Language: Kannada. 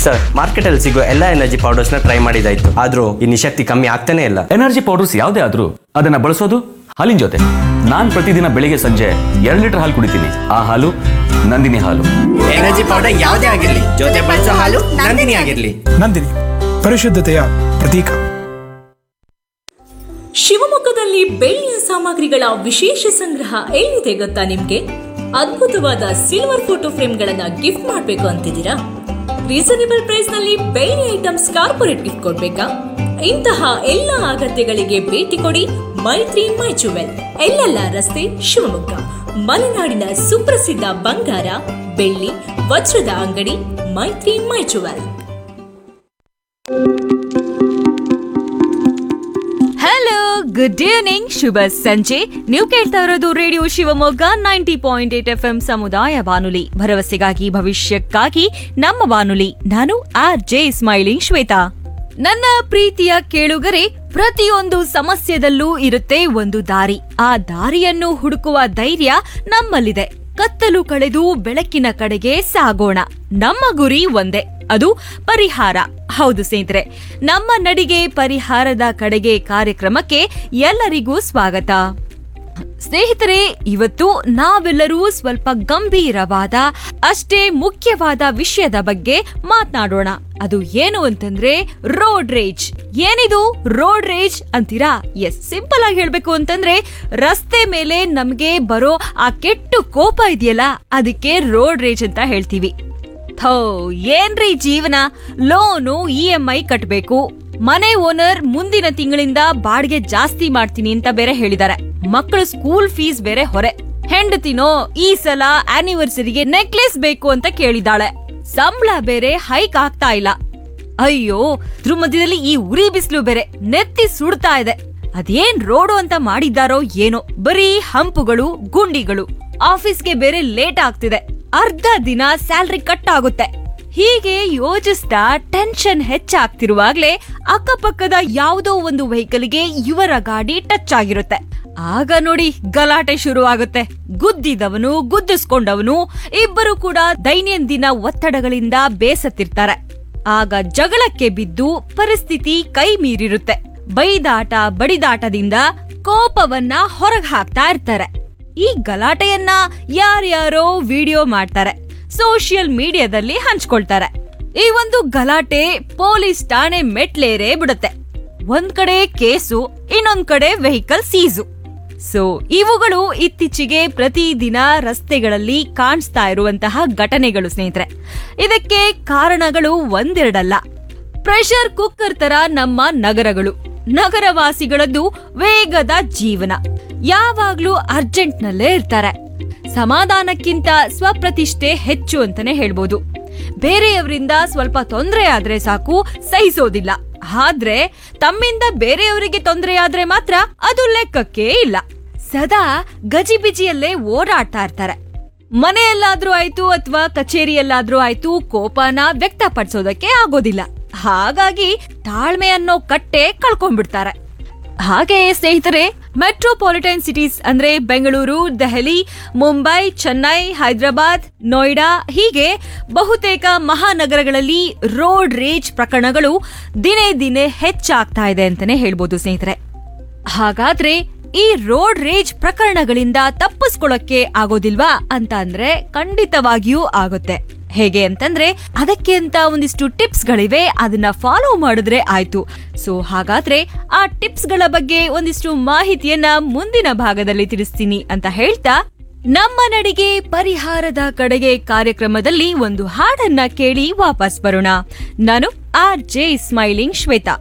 ಸರ್ ಮಾರ್ಕೆಟ್ ಅಲ್ಲಿ ಸಿಗೋ ಎಲ್ಲಾ ಎನರ್ಜಿ ಪೌಡರ್ಸ್ ನ ಟ್ರೈ ಮಾಡಿದಾಯ್ತು ಆದ್ರೂ ಈ ನಿಶಕ್ತಿ ಕಮ್ಮಿ ಆಗ್ತಾನೆ ಇಲ್ಲ ಎನರ್ಜಿ ಪೌಡರ್ಸ್ ಯಾವುದೇ ಆದ್ರೂ ಅದನ್ನ ಬಳಸೋದು ಹಾಲಿನ ಜೊತೆ ನಾನ್ ಪ್ರತಿದಿನ ಬೆಳಿಗ್ಗೆ ಸಂಜೆ ಎರಡು ಲೀಟರ್ ಹಾಲು ಕುಡಿತೀನಿ ಆ ಹಾಲು ನಂದಿನಿ ಹಾಲು ಎನರ್ಜಿ ಪೌಡರ್ ಯಾವುದೇ ಆಗಿರ್ಲಿ ಜೊತೆ ಬಳಸೋ ಹಾಲು ನಂದಿನಿ ಆಗಿರ್ಲಿ ನಂದಿನಿ ಪರಿಶುದ್ಧತೆಯ ಪ್ರತೀಕ ಶಿವಮೊಗ್ಗದಲ್ಲಿ ಬೆಳ್ಳಿಯ ಸಾಮಗ್ರಿಗಳ ವಿಶೇಷ ಸಂಗ್ರಹ ಎಲ್ಲಿದೆ ಗೊತ್ತಾ ನಿಮ್ಗೆ ಅದ್ಭುತವಾದ ಸಿಲ್ವರ್ ಫೋಟೋ ಫ್ರೇಮ್ಗಳನ್ನ ಗಿಫ್ಟ್ ಮಾಡ್ಬೇಕು ಅಂತಿದ್ದೀರಾ ರೀಸನೇಬಲ್ ಪ್ರೈಸ್ ನಲ್ಲಿ ಬೆಳ್ಳಿ ಐಟಮ್ಸ್ ಕಾರ್ಪೊರೇಟ್ ಗಿಫ್ಟ್ ಕೊಡ್ಬೇಕಾ ಇಂತಹ ಎಲ್ಲ ಅಗತ್ಯಗಳಿಗೆ ಭೇಟಿ ಕೊಡಿ ಮೈತ್ರಿ ಮೈ ಜುವೆಲ್ ಎಲ್ಲೆಲ್ಲ ರಸ್ತೆ ಶಿವಮೊಗ್ಗ ಮಲೆನಾಡಿನ ಸುಪ್ರಸಿದ್ಧ ಬಂಗಾರ ಬೆಳ್ಳಿ ವಜ್ರದ ಅಂಗಡಿ Maitri my jewel hello good evening ಶುಭ ಸಂಜೆ ನೀವು ಕೇಳ್ತಾ ಇರೋದು radio Shivamogga ninety point eight F M ಸಮುದಾಯ ಬಾನುಲಿ ಭರವಸೆಗಾಗಿ ಭವಿಷ್ಯಕ್ಕಾಗಿ ನಮ್ಮ ಬಾನುಲಿ ನಾನು ಆರ್ ಜೆ ಸ್ಮೈಲಿಂಗ್ ಶ್ವೇತಾ ನನ್ನ ಪ್ರೀತಿಯ ಕೇಳುಗರೆ ಪ್ರತಿಯೊಂದು ಸಮಸ್ಯೆದಲ್ಲೂ ಇರುತ್ತೆ ಒಂದು ದಾರಿ ಆ ದಾರಿಯನ್ನು ಹುಡುಕುವ ಧೈರ್ಯ ನಮ್ಮಲ್ಲಿದೆ ಕತ್ತಲು ಕಳೆದು ಬೆಳಕಿನ ಕಡೆಗೆ ಸಾಗೋಣ ನಮ್ಮ ಗುರಿ ಒಂದೇ ಅದು ಪರಿಹಾರ ಹೌದು ಸ್ನೇಹಿತರೆ ನಮ್ಮ ನಡಿಗೆ ಪರಿಹಾರದ ಕಡೆಗೆ ಕಾರ್ಯಕ್ರಮಕ್ಕೆ ಎಲ್ಲರಿಗೂ ಸ್ವಾಗತ ಸ್ನೇಹಿತರೆ ಇವತ್ತು ನಾವೆಲ್ಲರೂ ಸ್ವಲ್ಪ ಗಂಭೀರವಾದ ಅಷ್ಟೇ ಮುಖ್ಯವಾದ ವಿಷಯದ ಬಗ್ಗೆ ಮಾತನಾಡೋಣ ಅದು ಏನು ಅಂತಂದ್ರೆ ರೋಡ್ ರೇಜ್ ಏನಿದು ರೋಡ್ ರೇಜ್ ಅಂತೀರಾ ಎಸ್ ಸಿಂಪಲ್ ಆಗಿ ಹೇಳ್ಬೇಕು ಅಂತಂದ್ರೆ ರಸ್ತೆ ಮೇಲೆ ನಮ್ಗೆ ಬರೋ ಆ ಕೆಟ್ಟು ಕೋಪ ಇದೆಯಲ್ಲ ಅದಕ್ಕೆ ರೋಡ್ ರೇಜ್ ಅಂತ ಹೇಳ್ತೀವಿ ಥೋ ಏನ್ರಿ ಜೀವನ ಲೋನು ಇ ಎಂ ಐ ಕಟ್ಬೇಕು ಮನೆ ಓನರ್ ಮುಂದಿನ ತಿಂಗಳಿಂದ ಬಾಡಿಗೆ ಜಾಸ್ತಿ ಮಾಡ್ತೀನಿ ಅಂತ ಬೇರೆ ಹೇಳಿದಾರೆ ಮಕ್ಕಳು ಸ್ಕೂಲ್ ಫೀಸ್ ಬೇರೆ ಹೊರೆ ಹೆಂಡತಿನೋ ಈ ಸಲ ಆನಿವರ್ಸರಿಗೆ ನೆಕ್ಲೆಸ್ ಬೇಕು ಅಂತ ಕೇಳಿದಾಳೆ ಸಂಬಳ ಬೇರೆ ಹೈಕ್ ಆಗ್ತಾ ಇಲ್ಲ ಅಯ್ಯೋ ಇದ್ರ ಮಧ್ಯದಲ್ಲಿ ಈ ಉರಿ ಬಿಸಿಲು ಬೇರೆ ನೆತ್ತಿ ಸುಡ್ತಾ ಇದೆ ಅದೇನ್ ರೋಡು ಅಂತ ಮಾಡಿದ್ದಾರೋ ಏನೋ ಬರೀ ಹಂಪುಗಳು ಗುಂಡಿಗಳು ಆಫೀಸ್ಗೆ ಬೇರೆ ಲೇಟ್ ಆಗ್ತಿದೆ ಅರ್ಧ ದಿನ ಸ್ಯಾಲ್ರಿ ಕಟ್ ಆಗುತ್ತೆ ಹೀಗೆ ಯೋಚಿಸ್ತಾ ಟೆನ್ಷನ್ ಹೆಚ್ಚಾಗ್ತಿರುವಾಗ್ಲೇ ಅಕ್ಕಪಕ್ಕದ ಯಾವುದೋ ಒಂದು ವೆಹಿಕಲ್ಗೆ ಇವರ ಗಾಡಿ ಟಚ್ ಆಗಿರುತ್ತೆ ಆಗ ನೋಡಿ ಗಲಾಟೆ ಶುರು ಆಗುತ್ತೆ ಗುದ್ದಿದವನು ಗುದ್ದಿಸ್ಕೊಂಡವನು ಇಬ್ಬರು ಕೂಡ ದೈನಂದಿನ ಒತ್ತಡಗಳಿಂದ ಬೇಸತ್ತಿರ್ತಾರೆ ಆಗ ಜಗಳಕ್ಕೆ ಬಿದ್ದು ಪರಿಸ್ಥಿತಿ ಕೈ ಮೀರಿರುತ್ತೆ ಬೈದಾಟ ಬಡಿದಾಟದಿಂದ ಕೋಪವನ್ನ ಹೊರಗ್ ಹಾಕ್ತಾ ಇರ್ತಾರೆ ಈ ಗಲಾಟೆಯನ್ನ ಯಾರ್ಯಾರೋ ವಿಡಿಯೋ ಮಾಡ್ತಾರೆ ಸೋಷಿಯಲ್ ಮೀಡಿಯಾದಲ್ಲಿ ಹಂಚ್ಕೊಳ್ತಾರೆ ಈ ಒಂದು ಗಲಾಟೆ ಪೊಲೀಸ್ ಠಾಣೆ ಮೆಟ್ಲೇರೇ ಬಿಡುತ್ತೆ ಒಂದ್ ಕಡೆ ಕೇಸು ಇನ್ನೊಂದ್ ಕಡೆ ವೆಹಿಕಲ್ ಸೀಸು ಸೊ ಇವುಗಳು ಇತ್ತೀಚೆಗೆ ಪ್ರತಿದಿನ ರಸ್ತೆಗಳಲ್ಲಿ ಕಾಣಿಸ್ತಾ ಇರುವಂತಹ ಘಟನೆಗಳು ಸ್ನೇಹಿತರೆ ಇದಕ್ಕೆ ಕಾರಣಗಳು ಒಂದೆರಡಲ್ಲ ಪ್ರೆಷರ್ ಕುಕ್ಕರ್ ತರ ನಮ್ಮ ನಗರಗಳು ನಗರವಾಸಿಗಳದ್ದು ವೇಗದ ಜೀವನ ಯಾವಾಗ್ಲೂ ಅರ್ಜೆಂಟ್ ನಲ್ಲೇ ಇರ್ತಾರೆ ಸಮಾಧಾನಕ್ಕಿಂತ ಸ್ವಪ್ರತಿಷ್ಠೆ ಹೆಚ್ಚು ಅಂತಾನೆ ಹೇಳ್ಬೋದು ಬೇರೆಯವರಿಂದ ಸ್ವಲ್ಪ ತೊಂದರೆ ಆದ್ರೆ ಸಾಕು ಸಹಿಸೋದಿಲ್ಲ ಆದ್ರೆ ತಮ್ಮಿಂದ ಬೇರೆಯವರಿಗೆ ತೊಂದರೆ ಆದ್ರೆ ಮಾತ್ರ ಅದು ಲೆಕ್ಕಕ್ಕೆ ಇಲ್ಲ ಸದಾ ಗಜಿಬಿಜಿಯಲ್ಲೇ ಓಡಾಡ್ತಾ ಇರ್ತಾರೆ ಮನೆಯಲ್ಲಾದ್ರೂ ಆಯ್ತು ಅಥವಾ ಕಚೇರಿಯಲ್ಲಾದ್ರೂ ಆಯ್ತು ಕೋಪನ ವ್ಯಕ್ತಪಡಿಸೋದಕ್ಕೆ ಆಗೋದಿಲ್ಲ ಹಾಗಾಗಿ ತಾಳ್ಮೆ ಅನ್ನೋ ಕಟ್ಟೆ ಕಳ್ಕೊಂಡ್ಬಿಡ್ತಾರೆ ಹಾಗೆ ಸ್ನೇಹಿತರೆ ಮೆಟ್ರೋಪಾಲಿಟನ್ ಸಿಟೀಸ್ ಅಂದ್ರೆ ಬೆಂಗಳೂರು ದೆಹಲಿ ಮುಂಬೈ ಚೆನ್ನೈ ಹೈದರಾಬಾದ್ ನೋಯ್ಡಾ ಹೀಗೆ ಬಹುತೇಕ ಮಹಾನಗರಗಳಲ್ಲಿ ರೋಡ್ ರೇಜ್ ಪ್ರಕರಣಗಳು ದಿನೇ ದಿನೇ ಹೆಚ್ಚಾಗ್ತಾ ಇದೆ ಅಂತಾನೆ ಹೇಳ್ಬೋದು ಸ್ನೇಹಿತರೆ ಹಾಗಾದ್ರೆ ಈ ರೋಡ್ ರೇಜ್ ಪ್ರಕರಣಗಳಿಂದ ತಪ್ಪಿಸ್ಕೊಳ್ಳಕ್ಕೆ ಆಗೋದಿಲ್ವಾ ಅಂತ ಅಂದ್ರೆ ಖಂಡಿತವಾಗಿಯೂ ಆಗುತ್ತೆ ಹೇಗೆ ಅಂತಂದ್ರೆ ಅದಕ್ಕೆ ಅಂತ ಒಂದಿಷ್ಟು ಟಿಪ್ಸ್ ಗಳಿವೆ ಅದನ್ನ ಫಾಲೋ ಮಾಡಿದ್ರೆ ಆಯ್ತು ಸೊ ಹಾಗಾದ್ರೆ ಆ ಟಿಪ್ಸ್ ಗಳ ಬಗ್ಗೆ ಒಂದಿಷ್ಟು ಮಾಹಿತಿಯನ್ನ ಮುಂದಿನ ಭಾಗದಲ್ಲಿ ತಿಳಿಸ್ತೀನಿ ಅಂತ ಹೇಳ್ತಾ ನಮ್ಮ ನಡಿಗೆ ಪರಿಹಾರದ ಕಡೆಗೆ ಕಾರ್ಯಕ್ರಮದಲ್ಲಿ ಒಂದು ಹಾಡನ್ನ ಕೇಳಿ ವಾಪಸ್ ಬರೋಣ ನಾನು ಆರ್ ಜೆ ಸ್ಮೈಲಿಂಗ್ ಶ್ವೇತಾ